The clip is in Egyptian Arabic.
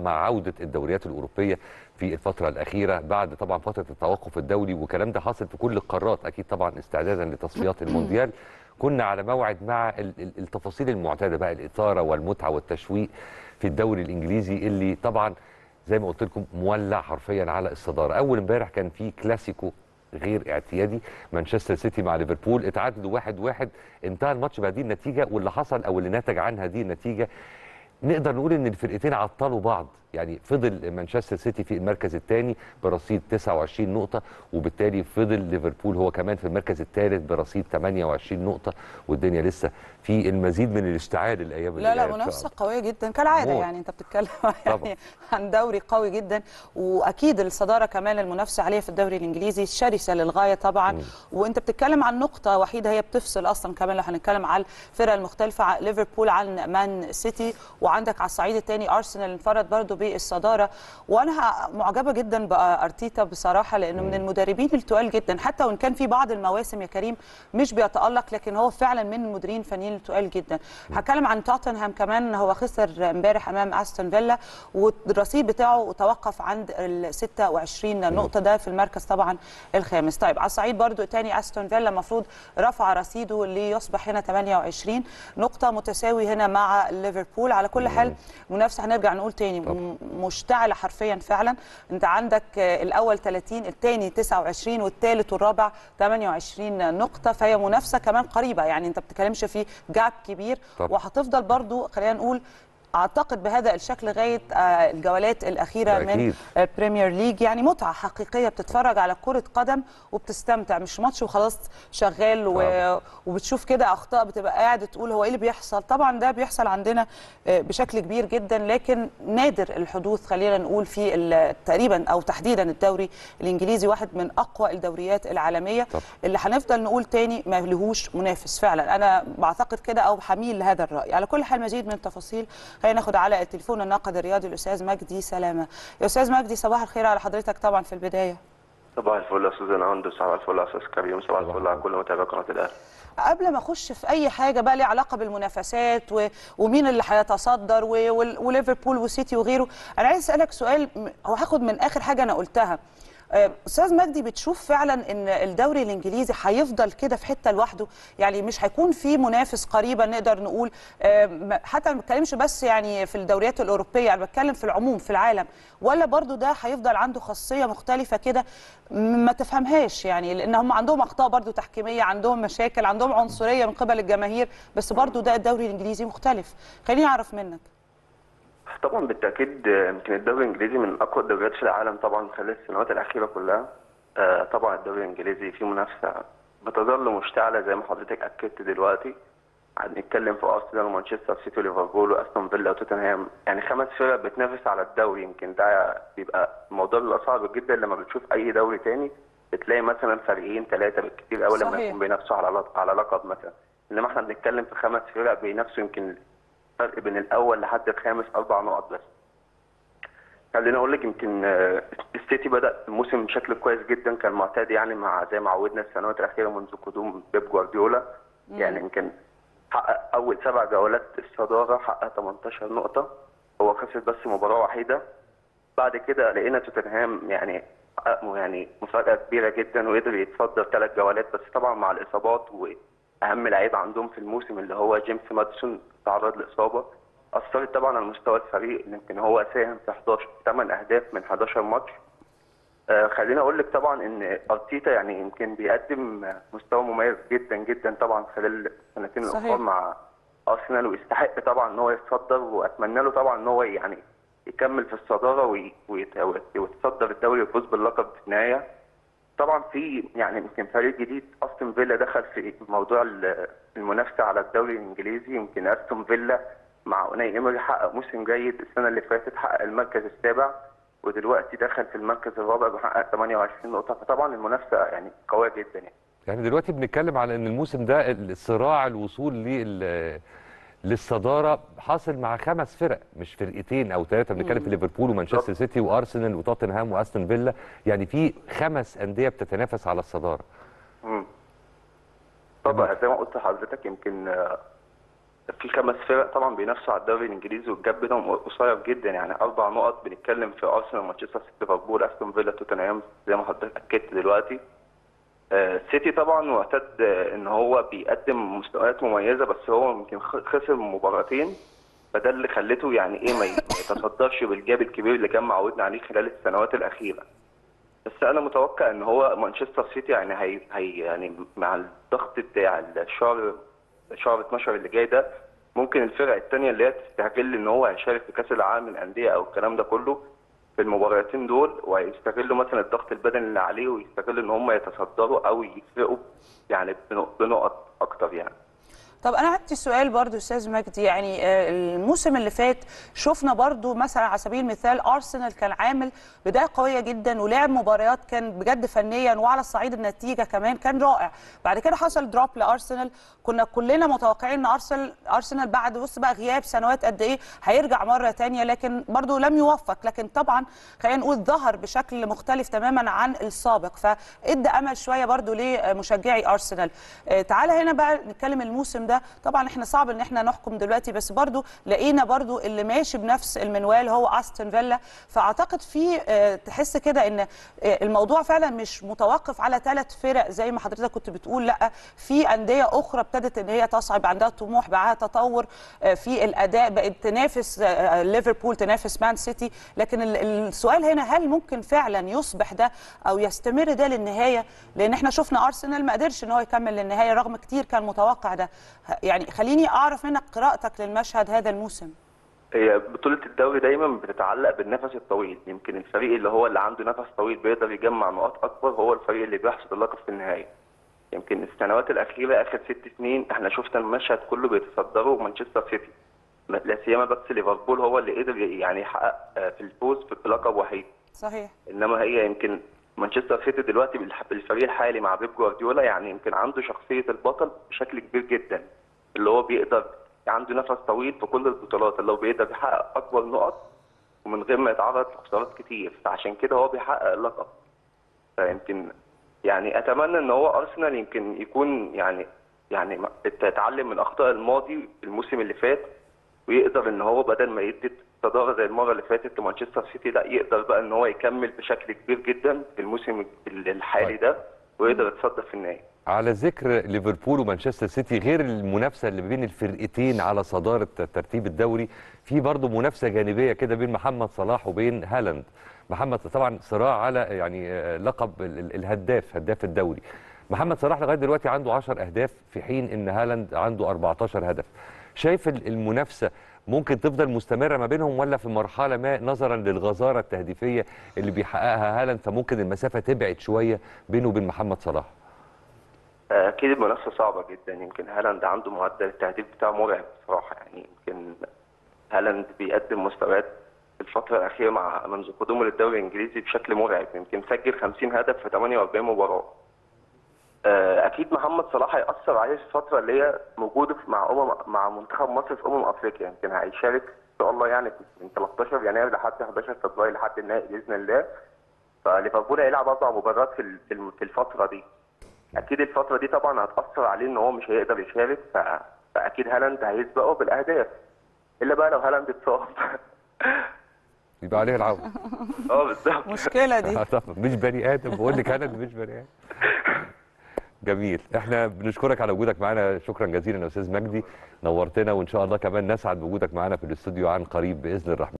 مع عوده الدوريات الاوروبيه في الفتره الاخيره بعد طبعا فتره التوقف الدولي والكلام ده حاصل في كل القارات اكيد طبعا استعدادا لتصفيات المونديال كنا على موعد مع ال- ال- التفاصيل المعتاده بقى الاثاره والمتعه والتشويق في الدوري الانجليزي اللي طبعا زي ما قلت لكم مولع حرفيا على الصداره اول امبارح كان في كلاسيكو غير اعتيادي مانشستر سيتي مع ليفربول اتعادلوا واحد واحد انتهى الماتش بهذه النتيجه واللي حصل او اللي نتج عن هذه النتيجه نقدر نقول ان الفرقتين عطلوا بعض يعني فضل مانشستر سيتي في المركز الثاني برصيد 29 نقطه وبالتالي فضل ليفربول هو كمان في المركز الثالث برصيد 28 نقطه والدنيا لسه في المزيد من الاشتعال الايام اللي لا لا جاية إن شاء منافسه الله. قويه جدا كالعاده موت. يعني انت بتتكلم طبعا. يعني عن دوري قوي جدا واكيد الصداره كمان المنافسه عليه في الدوري الانجليزي شرسه للغايه طبعا وانت بتتكلم عن نقطه وحيده هي بتفصل اصلا كمان لو هنتكلم على الفرق المختلفه ع- ليفربول عن مان سيتي وعندك على الصعيد الثاني ارسنال انفرد برضو بالصداره وانا ه- معجبه جدا بارتيتا بصراحه لانه من المدربين التقال جدا حتى وان كان في بعض المواسم يا كريم مش بيتالق لكن هو فعلا من المديرين الفنيين التقال جدا هتكلم عن توتنهام كمان هو خسر امبارح امام استون فيلا والرصيد بتاعه توقف عند ال 26 نقطه ده في المركز طبعا الخامس طيب على الصعيد برضو الثاني استون فيلا المفروض رفع رصيده ليصبح هنا 28 نقطه متساوي هنا مع ليفربول على كل حال منافسه هنرجع نقول تاني م- مشتعله حرفيا فعلا انت عندك آه، الاول 30 الثاني 29 والثالث والرابع 28 نقطه فهي منافسه كمان قريبه يعني انت بتتكلمش في جاب كبير طبعا. وهتفضل برضو خلينا نقول اعتقد بهذا الشكل لغايه آه، الجولات الاخيره ده من أكيد. البريمير ليج يعني متعه حقيقيه بتتفرج على كره قدم وبتستمتع مش ماتش وخلاص شغال و... طبعا. وبتشوف كده اخطاء بتبقى قاعد تقول هو ايه اللي بيحصل طبعا ده بيحصل عندنا آه، بشكل كبير جدا لكن نادر الحدوث خلينا نقول في ال- تقريبا او تحديدا الدوري الانجليزي واحد من اقوى الدوريات العالميه طبعا. اللي هنفضل نقول تاني ما لهوش منافس فعلا انا بعتقد كده او حميل لهذا الراي على كل حال مزيد من التفاصيل خلينا ناخد على التليفون الناقد الرياضي الاستاذ مجدي سلامه يا استاذ مجدي صباح الخير على حضرتك طبعا في البدايه صباح الفل يا استاذ نعود صباح الفل يا استاذ كريم صباح الفل على كل متابعي قناه الاهلي قبل ما اخش في اي حاجه بقى ليها علاقه بالمنافسات و... ومين اللي هيتصدر و... وال- وليفربول وسيتي وغيره انا عايز اسالك سؤال م- هو هاخد من اخر حاجه انا قلتها آه، استاذ مجدي بتشوف فعلا ان الدوري الانجليزي هيفضل كده في حته لوحده يعني مش هيكون في منافس قريبا نقدر نقول آه، ما- حتى ما بتكلمش بس يعني في الدوريات الاوروبيه انا بتكلم في العموم في العالم ولا برضو ده هيفضل عنده خاصيه مختلفه كده م- ما تفهمهاش يعني لان هم عندهم اخطاء برضو تحكيميه عندهم مشاكل عندهم عنصريه من قبل الجماهير بس برضو ده الدوري الانجليزي مختلف خليني اعرف منك طبعا بالتاكيد آه، يمكن الدوري الانجليزي من اقوى الدوريات في العالم طبعا خلال السنوات الاخيره كلها آه، طبعا الدوري الانجليزي فيه منافسه بتظل مشتعله زي ما حضرتك اكدت دلوقتي هنتكلم في ارسنال ومانشستر سيتي وليفربول واستون فيلا وتوتنهام يعني خمس فرق بتنافس على الدوري يمكن ده بيبقى الموضوع بيبقى صعب جدا لما بتشوف اي دوري تاني بتلاقي مثلا فريقين ثلاثه بالكثير قوي لما صحيح. يكون بينافسوا على لق- على لقب مثلا انما احنا بنتكلم في خمس فرق بينافسوا يمكن الفرق بين الاول لحد الخامس اربع نقط بس خليني اقول لك يمكن آه، السيتي بدا الموسم بشكل كويس جدا كان معتاد يعني مع زي ما عودنا السنوات الاخيره منذ قدوم بيب جوارديولا يعني يمكن حقق اول سبع جولات الصداره حقق 18 نقطه هو خسر بس مباراه وحيده بعد كده لقينا توتنهام يعني حقق يعني مفاجاه كبيره جدا وقدر يتصدر ثلاث جولات بس طبعا مع الاصابات واهم لعيب عندهم في الموسم اللي هو جيمس ماديسون تعرض لاصابه اثرت طبعا على مستوى الفريق يمكن هو ساهم في 11 8 اهداف من 11 ماتش آه خليني اقول لك طبعا ان ارتيتا يعني يمكن بيقدم مستوى مميز جدا جدا طبعا خلال السنتين صحيح. الاخرى مع ارسنال ويستحق طبعا ان هو يتصدر واتمنى له طبعا ان هو يعني يكمل في الصداره وي- ويت- ويتصدر الدوري ويفوز باللقب في النهايه طبعا في يعني يمكن فريق جديد استون فيلا دخل في موضوع ال- المنافسه على الدوري الانجليزي يمكن استون فيلا مع اوناي ايمري حقق موسم جيد السنه اللي فاتت حقق المركز السابع ودلوقتي دخل في المركز الرابع بحقق 28 نقطه فطبعا المنافسه يعني قويه جدا يعني يعني دلوقتي بنتكلم على ان الموسم ده الصراع الوصول لل للصداره حاصل مع خمس فرق مش فرقتين او ثلاثه بنتكلم في ليفربول ومانشستر سيتي وارسنال وتوتنهام واستون فيلا يعني في خمس انديه بتتنافس على الصداره مم. طبعا زي ما قلت لحضرتك يمكن آه، في خمس فرق طبعا بينافسوا على الدوري الانجليزي والجاب بينهم قصير جدا يعني اربع نقط بنتكلم في ارسنال مانشستر سيتي ليفربول استون فيلا توتنهام زي ما حضرتك اكدت دلوقتي آه، سيتي طبعا معتاد آه، ان هو بيقدم مستويات مميزه بس هو يمكن خ- خسر مباراتين فده اللي خلته يعني ايه ما ي- ما يتصدرش بالجاب الكبير اللي كان معودنا عليه خلال السنوات الاخيره بس انا متوقع ان هو مانشستر سيتي يعني هي, هي يعني مع الضغط بتاع الشهر شهر 12 اللي جاي ده ممكن الفرق الثانيه اللي هي تستغل ان هو هيشارك في كاس العالم للانديه او الكلام ده كله في المباراتين دول ويستغلوا مثلا الضغط البدني اللي عليه ويستغلوا ان هم يتصدروا او يفرقوا يعني بنق- بنقط اكتر يعني طب انا عندي سؤال برضو استاذ مجدي يعني آه، الموسم اللي فات شفنا برضو مثلا على سبيل المثال ارسنال كان عامل بدايه قويه جدا ولعب مباريات كان بجد فنيا وعلى الصعيد النتيجه كمان كان رائع بعد كده حصل دروب لارسنال كنا كلنا متوقعين ان ارسنال ارسنال بعد بص بقى غياب سنوات قد ايه هيرجع مره تانية لكن برضو لم يوفق لكن طبعا خلينا نقول ظهر بشكل مختلف تماما عن السابق فادى امل شويه برضو لمشجعي ارسنال آه، تعالى هنا بقى نتكلم الموسم ده طبعا احنا صعب ان احنا نحكم دلوقتي بس برضو لقينا برضو اللي ماشي بنفس المنوال هو استون فيلا فاعتقد في آه، تحس كده ان آه، الموضوع فعلا مش متوقف على ثلاث فرق زي ما حضرتك كنت بتقول لا في انديه اخرى ابتدت ان هي تصعد عندها طموح معاها تطور آه، في الاداء بقت تنافس آه، آه، ليفربول تنافس مان سيتي لكن ال- السؤال هنا هل ممكن فعلا يصبح ده او يستمر ده للنهايه لان احنا شفنا ارسنال ما قدرش ان هو يكمل للنهايه رغم كتير كان متوقع ده ه- يعني خليني اعرف منك قراءتك للمشهد هذا الموسم هي بطولة الدوري دايما بتتعلق بالنفس الطويل يمكن الفريق اللي هو اللي عنده نفس طويل بيقدر يجمع نقاط أكبر هو الفريق اللي بيحصد اللقب في النهاية يمكن السنوات الأخيرة آخر ست سنين احنا شفنا المشهد كله بيتصدره مانشستر سيتي لا سيما بس ليفربول هو اللي قدر يعني يحقق آه، في الفوز في لقب وحيد صحيح انما هي يمكن مانشستر سيتي دلوقتي بالح- بالفريق الحالي مع بيب جوارديولا يعني يمكن عنده شخصيه البطل بشكل كبير جدا اللي هو بيقدر عنده نفس طويل في كل البطولات اللي هو بيقدر يحقق اكبر نقط ومن غير ما يتعرض لخسارات كتير فعشان كده هو بيحقق اللقب فيمكن يعني اتمنى ان هو ارسنال يمكن يكون يعني يعني يتعلم من اخطاء الماضي الموسم اللي فات ويقدر ان هو بدل ما يدي صداره زي المره اللي فاتت لمانشستر سيتي لا يقدر بقى ان هو يكمل بشكل كبير جدا في الموسم الحالي طيب. ده ويقدر يتصدر في النهائي على ذكر ليفربول ومانشستر سيتي غير المنافسه اللي بين الفرقتين على صداره ترتيب الدوري في برضه منافسه جانبيه كده بين محمد صلاح وبين هالاند محمد طبعا صراع على يعني آه، لقب ال- ال- الهداف هداف الدوري محمد صلاح لغايه دلوقتي عنده 10 اهداف في حين ان هالاند عنده 14 هدف شايف ال- المنافسه ممكن تفضل مستمره ما بينهم ولا في مرحله ما نظرا للغزاره التهديفيه اللي بيحققها هالاند فممكن المسافه تبعد شويه بينه وبين محمد صلاح اكيد المنافسه صعبه جدا يمكن هالاند عنده معدل التهديف بتاعه مرعب بصراحه يعني يمكن هالاند بيقدم مستويات في الفتره الاخيره مع منذ قدومه للدوري الانجليزي بشكل مرعب يمكن سجل 50 هدف في 48 مباراه آه، اكيد محمد صلاح هيأثر عليه في الفتره اللي هي موجوده في- مع امم مع منتخب مصر في امم افريقيا يمكن هيشارك ان شاء الله يعني من 13 يناير لحد 11 فبراير لحد النهائي باذن الله فليفربول هيلعب اربع مباريات في ال- في الم- في الفتره دي اكيد الفتره دي طبعا هتاثر عليه ان هو مش هيقدر يشارك ف... فاكيد هالاند هيسبقه بالاهداف الا بقى لو هالاند اتصاب يبقى عليه العوض اه بالظبط مشكله دي آه طبعا مش بني ادم بقول لك انا مش بني ادم جميل احنا بنشكرك على وجودك معانا شكرا جزيلا يا استاذ مجدي نورتنا وان شاء الله كمان نسعد بوجودك معانا في الاستوديو عن قريب باذن الرحمن